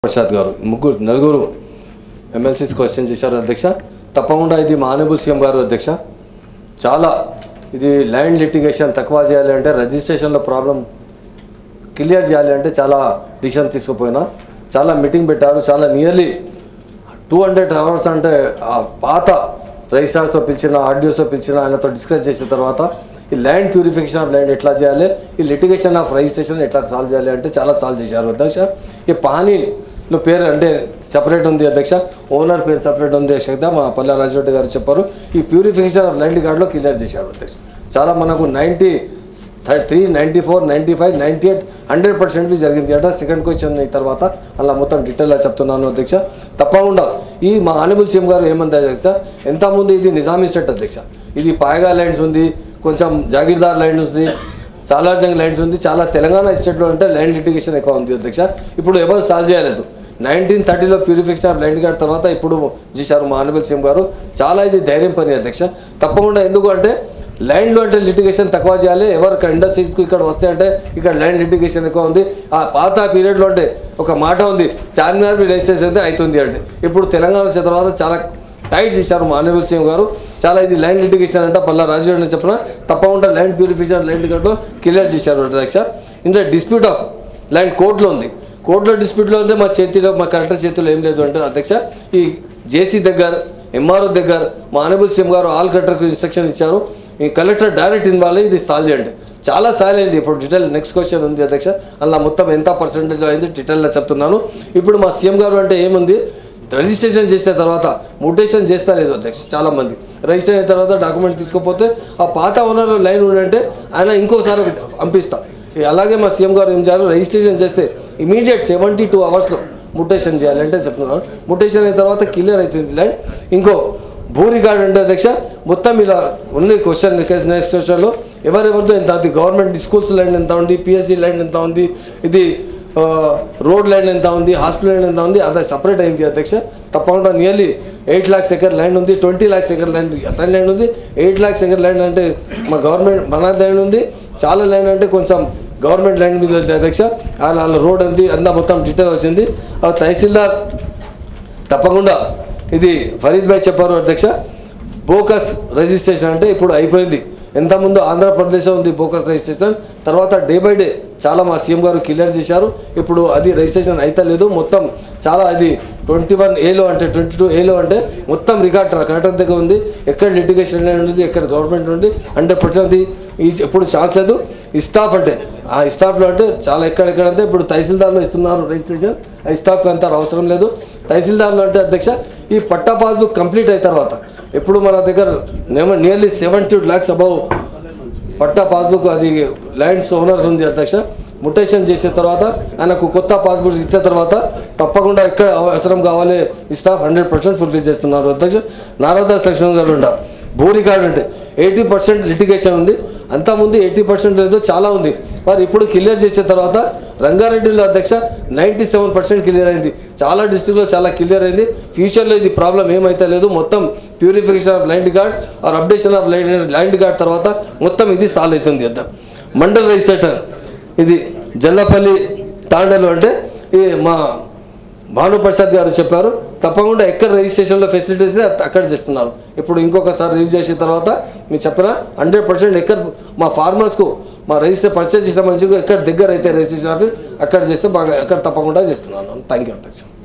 ప్రసాద్ గారు ముగ్గురు నలుగురు ఎమ్మెల్సీస్ క్వశ్చన్ చేశారు అధ్యక్ష తప్పకుండా ఇది మానబుల్ సీఎం గారు అధ్యక్ష చాలా ఇది ల్యాండ్ లిటిగేషన్ తక్కువ చేయాలి అంటే రిజిస్ట్రేషన్లో ప్రాబ్లం క్లియర్ చేయాలి అంటే చాలా డిసిషన్ తీసుకుపోయినా చాలా మీటింగ్ పెట్టారు చాలా నియర్లీ టూ హండ్రెడ్ అవర్స్ అంటే ఆ పాత రిజిస్ట్రార్స్తో పిలిచిన ఆర్డియోస్తో పిలిచిన ఆయనతో డిస్కస్ చేసిన తర్వాత ఈ ల్యాండ్ ప్యూరిఫికేషన్ ఆఫ్ ల్యాండ్ ఎట్లా చేయాలి ఈ లిటిగేషన్ ఆఫ్ రిజిస్ట్రేషన్ ఎట్లా సాల్వ్ చేయాలి అంటే చాలా సాల్వ్ చేశారు అధ్యక్ష ఈ పానీలో పేరు అంటే సపరేట్ ఉంది అధ్యక్ష ఓనర్ పేరు సపరేట్ ఉంది అధ్యక్ష మా పల్లె రాజరెడ్డి గారు చెప్పారు ఈ ప్యూరిఫికేషన్ ఆఫ్ ల్యాండ్ కార్డులో క్లియర్ చేశారు అధ్యక్ష చాలా మనకు ninety three ninety four ninety five ninety eight hundred percent జరిగింది అంటే సెకండ్ క్వశ్చన్ తర్వాత అలా మొత్తం డీటెయిల్గా చెప్తున్నాను అధ్యక్ష తప్పకుండా ఈ మా ఆనబుల్ సీఎం గారు ఏమంది అధ్యక్ష ఎంతమంది ఇది నిజామీ స్టేట్ అధ్యక్ష ఇది పాయగా ల్యాండ్స్ ఉంది కొంచెం జాగీర్దార్ ల్యాండ్ ఉంది సాలార్జంగ్ ల్యాండ్స్ ఉంది చాలా తెలంగాణ స్టేట్లో అంటే ల్యాండ్ లిటిగేషన్ ఎక్కువ ఉంది అధ్యక్ష ఇప్పుడు ఎవరు సాల్వ్ చేయలేదు నైన్టీన్ థర్టీలో ప్యూరిఫికేషన్ ఆఫ్ ల్యాండ్ గార్డ్ తర్వాత ఇప్పుడు చేశారు మా ఆనబుల్ సీఎం గారు చాలా ఇది ధైర్యం పని అధ్యక్ష తప్పకుండా ఎందుకు అంటే ల్యాండ్లో అంటే లిటిగేషన్ తక్కువ చేయాలి ఎవరు ఇండస్ట్రీస్కి ఇక్కడ వస్తే అంటే ఇక్కడ ల్యాండ్ లిటిగేషన్ ఎక్కువ ఉంది ఆ పాత పీరియడ్లో అంటే ఒక మాట ఉంది చార్మినార్ రిజిస్ట్రేషన్ అయితే అవుతుంది అంటే ఇప్పుడు తెలంగాణ వచ్చిన తర్వాత చాలా టైట్ చేశారు మానవల్ సీఎం గారు చాలా ఇది ల్యాండ్ లిటిగేషన్ అంటే పల్లా రాజు అని చెప్పిన తప్పకుండా ల్యాండ్ ప్యూరిఫికేషన్ ల్యాండ్ లిటిగేట్లో క్లియర్ చేశారు అధ్యక్ష ఇందులో డిస్ప్యూట్ ఆఫ్ ల్యాండ్ కోర్టులో ఉంది కోర్టులో డిస్ప్యూట్లో ఉంది మా చేతిలో మా కలెక్టర్ చేతిలో ఏం లేదు అంటే అధ్యక్ష ఈ జేసీ దగ్గర ఎంఆర్ఓ దగ్గర మా ఆనబుల్ సీఎం గారు ఆల్ కలెక్టర్కి ఇన్స్ట్రక్షన్ ఇచ్చారు ఈ కలెక్టర్ డైరెక్ట్ ఇన్వాల్వ్ అయ్యి ఇది సాల్వ్ చేయండి చాలా సాల్ అయింది ఇప్పుడు డీటెయిల్ నెక్స్ట్ క్వశ్చన్ ఉంది అధ్యక్ష అలా మొత్తం ఎంత పర్సెంటేజ్ అయింది డీటెయిల్గా చెప్తున్నాను ఇప్పుడు మా సీఎం గారు అంటే ఏముంది రిజిస్ట్రేషన్ చేసిన తర్వాత మ్యూటేషన్ చేస్తా లేదు అధ్యక్ష చాలా మంది రిజిస్టర్ అయిన తర్వాత డాక్యుమెంట్ తీసుకుపోతే ఆ పాత ఓనర్ లైన్ ఉండంటే ఆయన ఇంకోసారి పంపిస్తా ఈ అలాగే మా సీఎం గారు ఏం చేయాలి రిజిస్ట్రేషన్ చేస్తే ఇమీడియట్ సెవెంటీ టూ అవర్స్లో ముటేషన్ చేయాలి అంటే చెప్తున్నాను ముటేషన్ అయిన తర్వాత క్లియర్ అవుతుంది ల్యాండ్ ఇంకో భూ రికార్డ్ అంటే అధ్యక్ష మొత్తం ఇలా ఉంది క్వశ్చన్ నెక్స్ట్ క్వశ్చన్లో ఎవరెవరితో ఎంత ఉంది గవర్నమెంట్ స్కూల్స్ ల్యాండ్ ఎంత ఉంది పిఎస్సి ల్యాండ్ ఎంత ఉంది ఇది ఆ, రోడ్ ల్యాండ్ ఎంత ఉంది హాస్పిటల్ ల్యాండ్ ఎంత ఉంది అది సపరేట్ అయింది అధ్యక్ష తప్పకుండా nearly eight lakhs acre land ఉంది twenty lakhs acre land assign land ఉంది ఎయిట్ ల్యాక్స్ ఎకర్ ల్యాండ్ అంటే మా గవర్నమెంట్ మన ల్యాండ్ ఉంది చాలా ల్యాండ్ అంటే కొంచెం గవర్నమెంట్ ల్యాండ్ మీద ఉంది అధ్యక్ష వాళ్ళ రోడ్ ఉంది అంతా మొత్తం డీటెయిల్ వచ్చింది ఆ తహసీల్దార్ తప్పకుండా ఇది ఫరీద్ భాయ్ చెప్పారు అధ్యక్ష బోకస్ రిజిస్ట్రేషన్ అంటే ఇప్పుడు అయిపోయింది ఎంతముందు ఆంధ్రప్రదేశ్ ఉంది బోకస్ రిజిస్ట్రేషన్ తర్వాత డే బై డే చాలా మా సీఎం గారు క్లియర్ చేశారు ఇప్పుడు అది రిజిస్ట్రేషన్ అయితే లేదు మొత్తం చాలా అది ట్వంటీ వన్ ఏలో అంటే ట్వంటీ టూ ఏలో అంటే మొత్తం రికార్డ్ కలెక్టర్ దగ్గర ఉంది ఎక్కడ లిటిగేషన్ ఉంది ఎక్కడ గవర్నమెంట్ ఉంది హండ్రెడ్ పర్సెంట్ ఈ ఎప్పుడు ఛాన్స్ లేదు ఈ స్టాఫ్ అంటే ఆ స్టాఫ్లో అంటే చాలా ఎక్కడెక్కడ అంటే ఇప్పుడు తహసీల్దార్లో ఇస్తున్నారు రిజిస్ట్రేషన్ ఆ స్టాఫ్కి అంత అవసరం లేదు తహసీల్దార్లో అంటే అధ్యక్ష ఈ పట్టా పాస్బుక్ కంప్లీట్ అయిన తర్వాత ఇప్పుడు మన దగ్గర nearly seventy lakhs above patta passbook అది ల్యాండ్స్ ఓనర్స్ ఉంది అధ్యక్ష ముటేషన్ చేసిన తర్వాత ఆయనకు కొత్త పాస్బుక్ ఇచ్చిన తర్వాత తప్పకుండా ఎక్కడ అవసరం కావాలి ఈ స్టాఫ్ హండ్రెడ్ పర్సెంట్ ఫుల్ఫిల్ చేస్తున్నారు అధ్యక్ష నారాదాస్ లక్ష్మణ్ గారు ఉండ భూ రికార్డు అంటే ఎయిటీ పర్సెంట్ లిటిగేషన్ ఉంది అంతకుముందు ఎయిటీ పర్సెంట్ లేదు చాలా ఉంది మరి ఇప్పుడు క్లియర్ చేసిన తర్వాత రంగారెడ్డిలో అధ్యక్ష నైంటీ సెవెన్ పర్సెంట్ క్లియర్ అయింది చాలా డిస్ట్రిక్ట్లో చాలా క్లియర్ అయింది ఫ్యూచర్లో ఇది ప్రాబ్లం ఏమైతే లేదు మొత్తం purification of land card or updation of land land card తర్వాత మొత్తం ఇది సాల్వ్ అవుతుంది అర్థం మండల్ రిజిస్ట్రేటర్ ఇది జల్లపల్లి తాండలు అంటే ఈ మా భానుప్రసాద్ గారు చెప్పారు తప్పకుండా ఎక్కడ రిజిస్ట్రేషన్లో ఫెసిలిటీస్ అక్కడ చేస్తున్నారు ఇప్పుడు ఇంకొకసారి రివ్యూ చేసిన తర్వాత మీరు చెప్పిన హండ్రెడ్ పర్సెంట్ ఎక్కడ మా ఫార్మర్స్కు మా రిజిస్టర్ పర్చేజ్ చేసిన మంచిగా ఎక్కడ దగ్గర అయితే రిజిస్ట్రేషన్ ఆఫీస్ అక్కడ చేస్తే బాగా అక్కడ తప్పకుండా చేస్తున్నాను థ్యాంక్ యూ అధ్యక్ష